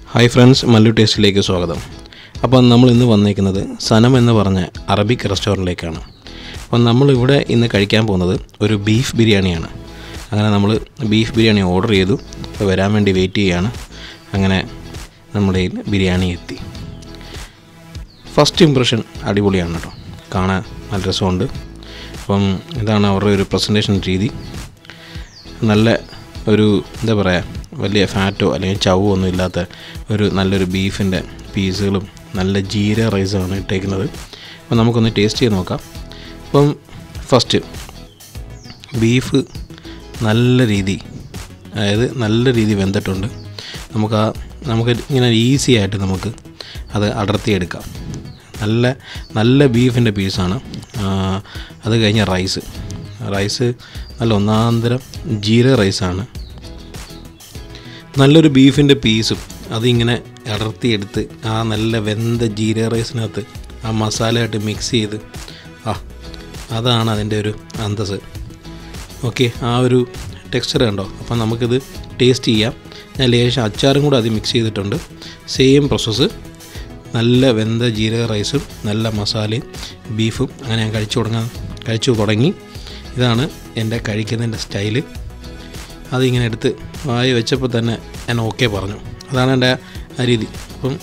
hi friends Mallu ടേസ്റ്റിലേക്ക് സ്വാഗതം അപ്പോൾ നമ്മൾ ഇന്ന് വന്നേക്കുന്നത് സനം എന്ന് പറഞ്ഞ അറബിക് റെസ്റ്റോറൻറ്റിലേക്കാണ് അപ്പോൾ നമ്മൾ ഇവിടെ ഇന്ന് കഴിക്കാൻ പോകുന്നത് ഒരു ബീഫ് ബിരിയാണിയാണ് അങ്ങനെ നമ്മൾ ബീഫ് ബിരിയാണി ഓർഡർ ചെയ്തു അപ്പോൾ വരാൻ വേണ്ടി വെയിറ്റ് ചെയ്യുകയാണ് അങ്ങനെ നമ്മുടെ കയ്യിൽ ബിരിയാണി എത്തി ഫസ്റ്റ് ഇമ്പ്രഷൻ അടിപൊളിയാണ് കേട്ടോ കാണാൻ നല്ല രസമുണ്ട് അപ്പം ഇതാണ് അവരുടെ ഒരു പ്രസൻറ്റേഷൻ രീതി നല്ല ഒരു എന്താ പറയുക വലിയ ഫാറ്റോ അല്ലെങ്കിൽ ചവോ ഒന്നും ഇല്ലാത്ത ഒരു നല്ലൊരു ബീഫിൻ്റെ പീസുകളും നല്ല ജീര റൈസുമാണ് ഇട്ടേക്കുന്നത് അപ്പോൾ നമുക്കൊന്ന് ടേസ്റ്റ് ചെയ്ത് നോക്കാം അപ്പം ഫസ്റ്റ് ബീഫ് നല്ല രീതി അതായത് നല്ല രീതി വെന്തിട്ടുണ്ട് നമുക്ക് ആ നമുക്ക് ഇങ്ങനെ ഈസി ആയിട്ട് നമുക്ക് അത് അടർത്തിയെടുക്കാം നല്ല നല്ല ബീഫിൻ്റെ പീസാണ് അത് കഴിഞ്ഞ റൈസ് റൈസ് നല്ല ഒന്നാന്തരം ജീര റൈസാണ് നല്ലൊരു ബീഫിൻ്റെ പീസും അതിങ്ങനെ അടർത്തിയെടുത്ത് ആ നല്ല വെന്ത ജീര റൈസിനകത്ത് ആ മസാലയായിട്ട് മിക്സ് ചെയ്ത് ആ അതാണ് അതിൻ്റെ ഒരു അന്തസ് ഓക്കെ ആ ഒരു ടെക്സ്ചർ കണ്ടോ അപ്പം നമുക്കിത് ടേസ്റ്റ് ചെയ്യാം ഞാൻ ലേശം അച്ചാറും കൂടെ അത് മിക്സ് ചെയ്തിട്ടുണ്ട് സെയിം പ്രോസസ്സ് നല്ല വെന്ത ജീരക റൈസും നല്ല മസാലയും ബീഫും അങ്ങനെ ഞാൻ കഴിച്ചു തുടങ്ങാൻ കഴിച്ചു തുടങ്ങി ഇതാണ് എൻ്റെ കഴിക്കുന്നതിൻ്റെ സ്റ്റൈല് അതിങ്ങനെ എടുത്ത് വായി വെച്ചപ്പോൾ തന്നെ ഞാൻ ഓക്കെ പറഞ്ഞു അതാണ് എൻ്റെ ആ രീതി അപ്പം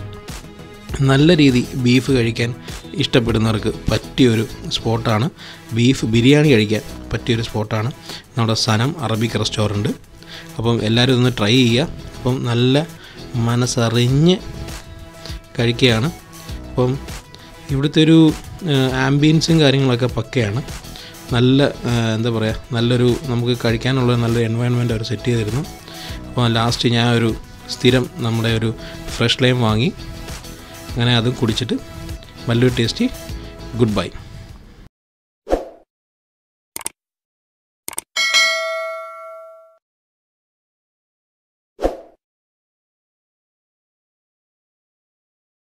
നല്ല രീതി ബീഫ് കഴിക്കാൻ ഇഷ്ടപ്പെടുന്നവർക്ക് പറ്റിയൊരു സ്പോട്ടാണ് ബീഫ് ബിരിയാണി കഴിക്കാൻ പറ്റിയൊരു സ്പോട്ടാണ് നമ്മുടെ സനം അറബിക് റെസ്റ്റോറൻറ്റ് അപ്പം എല്ലാവരും ഒന്ന് ട്രൈ ചെയ്യുക അപ്പം നല്ല മനസ്സറിഞ്ഞ് കഴിക്കുകയാണ് അപ്പം ഇവിടുത്തെ ഒരു ആംബിയൻസും കാര്യങ്ങളൊക്കെ പക്കയാണ് നല്ല എന്താ പറയുക നല്ലൊരു നമുക്ക് കഴിക്കാനുള്ള നല്ലൊരു എൻവയൺമെൻറ്റ് അവർ സെറ്റ് ചെയ്തിരുന്നു അപ്പോൾ ലാസ്റ്റ് ഞാൻ ഒരു സ്ഥിരം നമ്മുടെ ഒരു ഫ്രഷ് ലൈം വാങ്ങി അങ്ങനെ അതും കുടിച്ചിട്ട് നല്ലൊരു ടേസ്റ്റി ഗുഡ് ബൈ